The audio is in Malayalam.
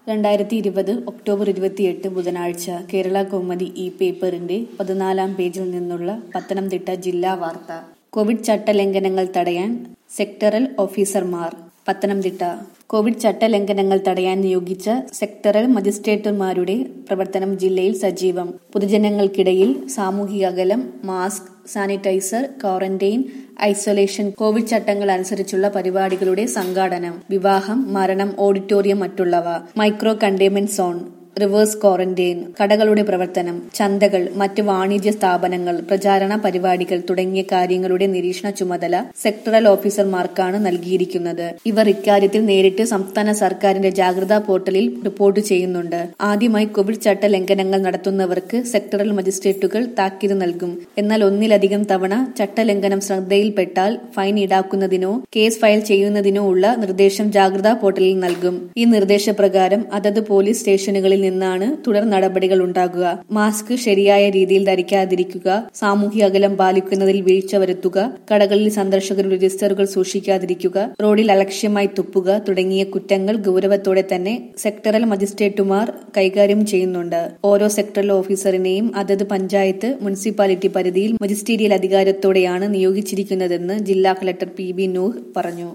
രണ്ടായിരത്തി ഇരുപത് ഒക്ടോബർ ഇരുപത്തിയെട്ട് ബുധനാഴ്ച കേരള കൗമുദി ഈ പേപ്പറിന്റെ പതിനാലാം പേജിൽ നിന്നുള്ള പത്തനംതിട്ട ജില്ലാ വാർത്ത കോവിഡ് ചട്ടലംഘനങ്ങൾ തടയാൻ സെക്ടറൽ ഓഫീസർമാർ പത്തനംതിട്ട കോവിഡ് ചട്ടലംഘനങ്ങൾ തടയാൻ നിയോഗിച്ച സെക്ടറൽ മജിസ്ട്രേറ്റുമാരുടെ പ്രവർത്തനം ജില്ലയിൽ സജീവം പൊതുജനങ്ങൾക്കിടയിൽ സാമൂഹിക അകലം mask sanitiser quarantine isolation Covid ചട്ടങ്ങൾ അനുസരിച്ചുള്ള പരിപാടികളുടെ സംഘാടനം വിവാഹം മരണം ഓഡിറ്റോറിയം മറ്റുള്ളവ micro containment zone reverse quarantine കടകളുടെ പ്രവർത്തനം ചന്തകൾ മറ്റ് വാണിജ്യ സ്ഥാപനങ്ങൾ പ്രചാരണ പരിപാടികൾ തുടങ്ങിയ കാര്യങ്ങളുടെ നിരീക്ഷണ ചുമതല സെക്ടറൽ ഓഫീസർമാർക്കാണ് നൽകിയിരിക്കുന്നത് ഇവർ ഇക്കാര്യത്തിൽ നേരിട്ട് സംസ്ഥാന സർക്കാരിന്റെ ജാഗ്രതാ പോർട്ടലിൽ റിപ്പോർട്ട് ചെയ്യുന്നുണ്ട് ആദ്യമായി കോവിഡ് ചട്ട ലംഘനങ്ങൾ നടത്തുന്നവർക്ക് സെക്ടറൽ മജിസ്ട്രേറ്റുകൾ താക്കീത് നൽകും എന്നാൽ ഒന്നിലധികം തവണ ചട്ടലംഘനം ശ്രദ്ധയിൽപ്പെട്ടാൽ ഫൈൻ ഈടാക്കുന്നതിനോ കേസ് ഫയൽ ചെയ്യുന്നതിനോ ഉള്ള നിർദ്ദേശം ജാഗ്രതാ പോർട്ടലിൽ നൽകും ഈ നിർദ്ദേശപ്രകാരം അതത് പോലീസ് സ്റ്റേഷനുകളിൽ നിന്നാണ് തുടർ നടപടികൾ ഉണ്ടാകുക മാസ്ക് ശരിയായ രീതിയിൽ ധരിക്കാതിരിക്കുക സാമൂഹ്യ അകലം പാലിക്കുന്നതിൽ വീഴ്ച വരുത്തുക കടകളിൽ സന്ദർശകർ രജിസ്റ്ററുകൾ സൂക്ഷിക്കാതിരിക്കുക റോഡിൽ അലക്ഷ്യമായി തുപ്പുക തുടങ്ങിയ കുറ്റങ്ങൾ ഗൗരവത്തോടെ തന്നെ സെക്ടറൽ മജിസ്ട്രേറ്റുമാർ കൈകാര്യം ചെയ്യുന്നുണ്ട് ഓരോ സെക്ടറൽ ഓഫീസറിനെയും അതത് പഞ്ചായത്ത് മുനിസിപ്പാലിറ്റി പരിധിയിൽ മജിസ്റ്റീരിയൽ അധികാരത്തോടെയാണ് നിയോഗിച്ചിരിക്കുന്നതെന്ന് ജില്ലാ കളക്ടർ പി ബി നൂഹ് പറഞ്ഞു